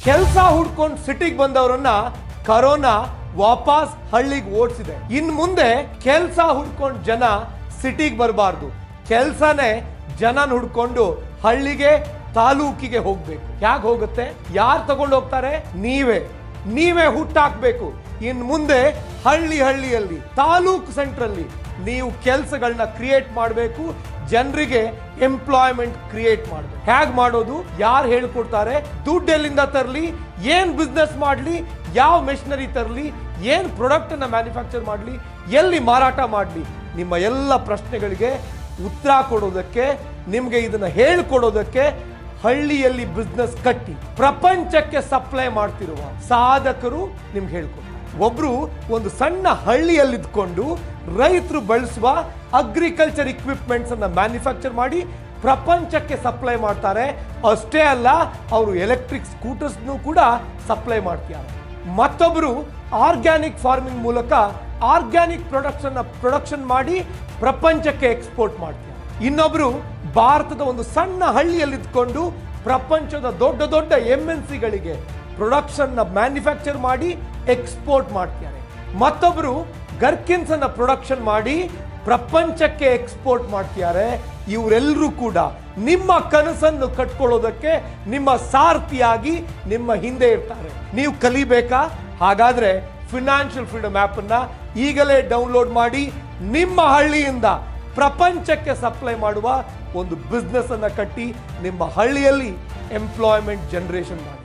ಕೆಲಸ ಹುಡ್ಕೊಂಡು ಸಿಟಿಗೆ ಬಂದವರನ್ನ ಕರೋನಾ ವಾಪಸ್ ಹಳ್ಳಿಗೆ ಓಡಿಸಿದೆ ಇನ್ ಮುಂದೆ ಕೆಲಸ ಹುಡ್ಕೊಂಡು ಜನ ಸಿಟಿಗೆ ಬರಬಾರ್ದು ಕೆಲ್ಸನೇ ಜನನ ಹುಡ್ಕೊಂಡು ಹಳ್ಳಿಗೆ ತಾಲೂಕಿಗೆ ಹೋಗ್ಬೇಕು ಯಾಕೆ ಹೋಗುತ್ತೆ ಯಾರು ತಗೊಂಡು ಹೋಗ್ತಾರೆ ನೀವೇ ನೀವೇ ಹುಟ್ಟಾಕ್ಬೇಕು ಇನ್ ಮುಂದೆ ಹಳ್ಳಿ ಹಳ್ಳಿಯಲ್ಲಿ ತಾಲೂಕು ಸೆಂಟ್ರಲ್ಲಿ ನೀವು ಕೆಲಸಗಳನ್ನ ಕ್ರಿಯೇಟ್ ಮಾಡಬೇಕು ಜನರಿಗೆ ಎಂಪ್ಲಾಯ್ಮೆಂಟ್ ಕ್ರಿಯೇಟ್ ಮಾಡಬೇಕು ಹೇಗ್ ಮಾಡೋದು ಯಾರು ಹೇಳ್ಕೊಡ್ತಾರೆ ದುಡ್ಡು ಎಲ್ಲಿಂದ ತರಲಿ ಏನ್ ಬಿಸ್ನೆಸ್ ಮಾಡಲಿ ಯಾವ ಮೆಷಿನರಿ ತರಲಿ ಏನ್ ಪ್ರಾಡಕ್ಟ್ ಅನ್ನ ಮ್ಯಾನುಫ್ಯಾಕ್ಚರ್ ಮಾಡಲಿ ಎಲ್ಲಿ ಮಾರಾಟ ಮಾಡಲಿ ನಿಮ್ಮ ಎಲ್ಲ ಪ್ರಶ್ನೆಗಳಿಗೆ ಉತ್ತರ ಕೊಡೋದಕ್ಕೆ ನಿಮಗೆ ಇದನ್ನ ಹೇಳ್ಕೊಡೋದಕ್ಕೆ ಹಳ್ಳಿಯಲ್ಲಿ ಬಿಸ್ನೆಸ್ ಕಟ್ಟಿ ಪ್ರಪಂಚಕ್ಕೆ ಸಪ್ಲೈ ಮಾಡ್ತಿರುವ ಸಾಧಕರು ನಿಮ್ಗೆ ಹೇಳ್ಕೊಡ್ತಾರೆ ಒಬ್ರು ಒಂದು ಸಣ್ಣ ಹಳ್ಳಿಯಲ್ಲಿದ್ಕೊಂಡು ರೈತರು ಬಳಸುವ ಅಗ್ರಿಕಲ್ಚರ್ ಇಕ್ವಿಪ್ಮೆಂಟ್ಸ್ ಅನ್ನ ಮ್ಯಾನುಫ್ಯಾಕ್ಚರ್ ಮಾಡಿ ಪ್ರಪಂಚಕ್ಕೆ ಸಪ್ಲೈ ಮಾಡ್ತಾರೆ ಅಷ್ಟೇ ಅಲ್ಲ ಅವರು ಎಲೆಕ್ಟ್ರಿಕ್ ಸ್ಕೂಟರ್ಸ್ನು ಕೂಡ ಸಪ್ಲೈ ಮಾಡ್ತಾರೆ ಮತ್ತೊಬ್ಬರು ಆರ್ಗ್ಯಾನಿಕ್ ಫಾರ್ಮಿಂಗ್ ಮೂಲಕ ಆರ್ಗ್ಯಾನಿಕ್ ಪ್ರೊಡಕ್ಷನ್ ಪ್ರೊಡಕ್ಷನ್ ಮಾಡಿ ಪ್ರಪಂಚಕ್ಕೆ ಎಕ್ಸ್ಪೋರ್ಟ್ ಮಾಡ್ತಾರೆ ಇನ್ನೊಬ್ರು ಭಾರತದ ಒಂದು ಸಣ್ಣ ಹಳ್ಳಿಯಲ್ಲಿದ್ಕೊಂಡು ಪ್ರಪಂಚದ ದೊಡ್ಡ ದೊಡ್ಡ ಎಂ ಎನ್ ಸಿಗಳಿಗೆ ಪ್ರೊಡಕ್ಷನ್ ಮ್ಯಾನುಫ್ಯಾಕ್ಚರ್ ಮಾಡಿ ಎಕ್ಸ್ಪೋರ್ಟ್ ಮಾಡ್ತಾರೆ ಮತ್ತೊಬ್ರು ಗರ್ಕಿನ್ಸ್ ಅನ್ನ ಪ್ರೊಡಕ್ಷನ್ ಮಾಡಿ ಪ್ರಪಂಚಕ್ಕೆ ಎಕ್ಸ್ಪೋರ್ಟ್ ಮಾಡ್ತಿದ್ದಾರೆ ಇವರೆಲ್ಲರೂ ಕೂಡ ನಿಮ್ಮ ಕನಸನ್ನು ಕಟ್ಕೊಳ್ಳೋದಕ್ಕೆ ನಿಮ್ಮ ಸಾರಥಿಯಾಗಿ ನಿಮ್ಮ ಹಿಂದೆ ಇರ್ತಾರೆ ನೀವು ಕಲಿಬೇಕಾ ಹಾಗಾದ್ರೆ ಫಿನಾನ್ಷಿಯಲ್ ಫ್ರೀಡಮ್ ಆಪ್ ಅನ್ನ ಈಗಲೇ ಡೌನ್ಲೋಡ್ ಮಾಡಿ ನಿಮ್ಮ ಹಳ್ಳಿಯಿಂದ ಪ್ರಪಂಚಕ್ಕೆ ಸಪ್ಲೈ ಮಾಡುವ ಒಂದು ಬಿಸ್ನೆಸ್ ಅನ್ನ ಕಟ್ಟಿ ನಿಮ್ಮ ಹಳ್ಳಿಯಲ್ಲಿ ಎಂಪ್ಲಾಯ್ಮೆಂಟ್ ಜನರೇಷನ್ ಮಾಡಿ